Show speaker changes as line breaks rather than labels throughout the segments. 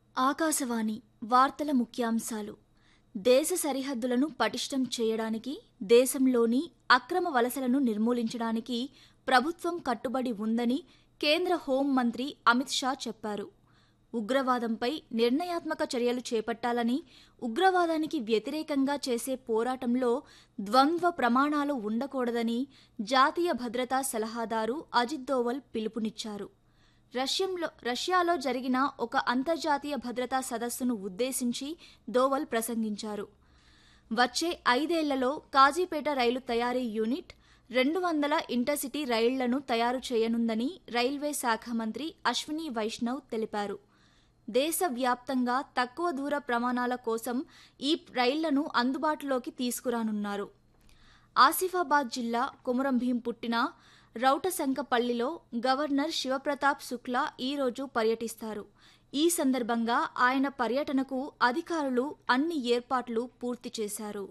ఆకాశవాణి వార్తల ముఖ్యాంశాలు దేశ సరిహద్దులను పటిష్టం చేయడానికి దేశంలోని అక్రమ వలసలను నిర్మూలించడానికి ప్రభుత్వం కట్టుబడి ఉందని కేంద్ర హోం మంత్రి అమిత్ షా చెప్పారు ఉగ్రవాదంపై నిర్ణయాత్మక చర్యలు చేపట్టాలని ఉగ్రవాదానికి వ్యతిరేకంగా చేసే పోరాటంలో ద్వంద్వ ప్రమాణాలు ఉండకూడదని జాతీయ భద్రతా సలహాదారు అజిత్ దోవల్ పిలుపునిచ్చారు రష్యంలో రష్యాలో జరిగిన ఒక అంతర్జాతీయ భద్రతా సదస్సును ఉద్దేశించి దోవల్ ప్రసంగించారు వచ్చే ఐదేళ్లలో కాజీపేట రైలు తయారీ యూనిట్ రెండు వందల ఇంటర్సిటీ రైళ్లను తయారు చేయనుందని రైల్వే శాఖ మంత్రి అశ్విని వైష్ణవ్ తెలిపారు దేశవ్యాప్తంగా తక్కువ దూర ప్రమాణాల కోసం ఈ రైళ్లను అందుబాటులోకి తీసుకురానున్నారు ఆసిఫాబాద్ జిల్లా కుమురంభీం పుట్టిన రౌటశంకపల్లిలో గవర్నర్ శివప్రతాప్ శుక్లా ఈరోజు పర్యటిస్తారు ఈ సందర్భంగా ఆయన పర్యటనకు అధికారులు అన్ని ఏర్పాట్లు పూర్తి చేశారు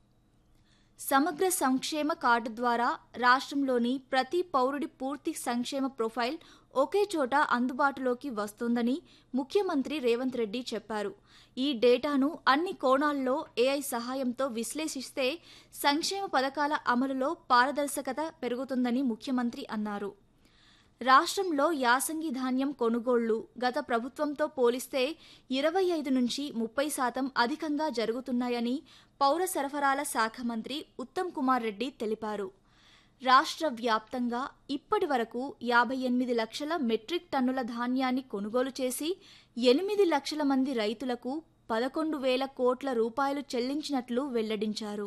సమగ్ర సంక్షేమ కార్డు ద్వారా రాష్ట్రంలోని ప్రతి పౌరుడి పూర్తి సంక్షేమ ప్రొఫైల్ ఒకే చోట అందుబాటులోకి వస్తోందని ముఖ్యమంత్రి రేవంత్ రెడ్డి చెప్పారు ఈ డేటాను అన్ని కోణాల్లో ఏఐ సహాయంతో విశ్లేషిస్తే సంక్షేమ పథకాల అమలులో పారదర్శకత పెరుగుతుందని ముఖ్యమంత్రి అన్నారు రాష్ట్రంలో యాసంగి ధాన్యం కొనుగోళ్లు గత ప్రభుత్వంతో పోలిస్తే ఇరవై ఐదు నుంచి ముప్పై శాతం అధికంగా జరుగుతున్నాయని పౌర సరఫరాల శాఖ మంత్రి ఉత్తమ్ కుమార్ రెడ్డి తెలిపారు రాష్ట్ర వ్యాప్తంగా ఇప్పటి వరకు యాభై ఎనిమిది లక్షల మెట్రిక్ టన్నుల ధాన్యాన్ని కొనుగోలు చేసి ఎనిమిది లక్షల మంది రైతులకు పదకొండు వేల కోట్ల రూపాయలు చెల్లించినట్లు వెల్లడించారు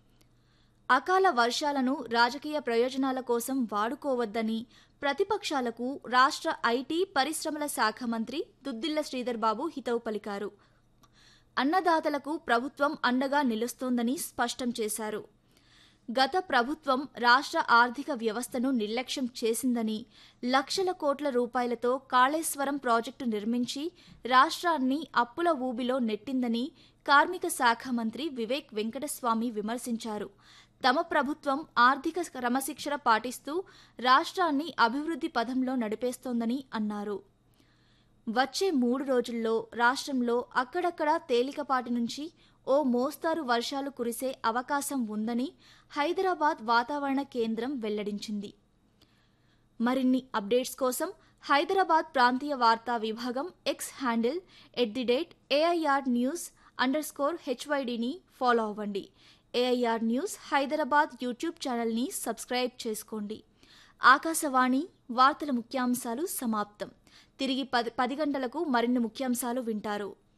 అకాల వర్షాలను రాజకీయ ప్రయోజనాల కోసం వాడుకోవద్దని ప్రతిపక్షాలకు రాష్ట్ర ఐటీ పరిశ్రమల శాఖ మంత్రి దుద్దిల్ల శ్రీధర్ బాబు హితవు పలికారు అన్నదాతలకు ప్రభుత్వం అండగా నిలుస్తోందని స్పష్టం చేశారు గత ప్రభుత్వం రాష్ట్ర ఆర్థిక వ్యవస్థను నిర్లక్ష్యం చేసిందని లక్షల కోట్ల రూపాయలతో కాళేశ్వరం ప్రాజెక్టు నిర్మించి రాష్ట్రాన్ని అప్పుల ఊబిలో నెట్టిందని కార్మిక శాఖ మంత్రి వివేక్ వెంకటస్వామి విమర్శించారు తమ ప్రభుత్వం ఆర్థిక క్రమశిక్షణ పాటిస్తూ రాష్ట్రాన్ని అభివృద్ధి పథంలో నడిపేస్తోందని అన్నారు వచ్చే మూడు రోజుల్లో రాష్ట్రంలో అక్కడక్కడా తేలికపాటి నుంచి ఓ మోస్తారు వర్షాలు కురిసే అవకాశం ఉందని హైదరాబాద్ వాతావరణ కేంద్రం వెల్లడించింది మరిన్ని అప్డేట్స్ కోసం హైదరాబాద్ ప్రాంతీయ వార్తా విభాగం X handle at the rate AIR news underscore హెచ్వైడిని ఫాలో అవ్వండి ఏఐఆర్ న్యూస్ హైదరాబాద్ యూట్యూబ్ ఛానల్ని సబ్స్క్రైబ్ చేసుకోండి ఆకాశవాణి వార్తల ముఖ్యాంశాలు సమాప్తం తిరిగి పది పది గంటలకు మరిన్ని ముఖ్యాంశాలు వింటారు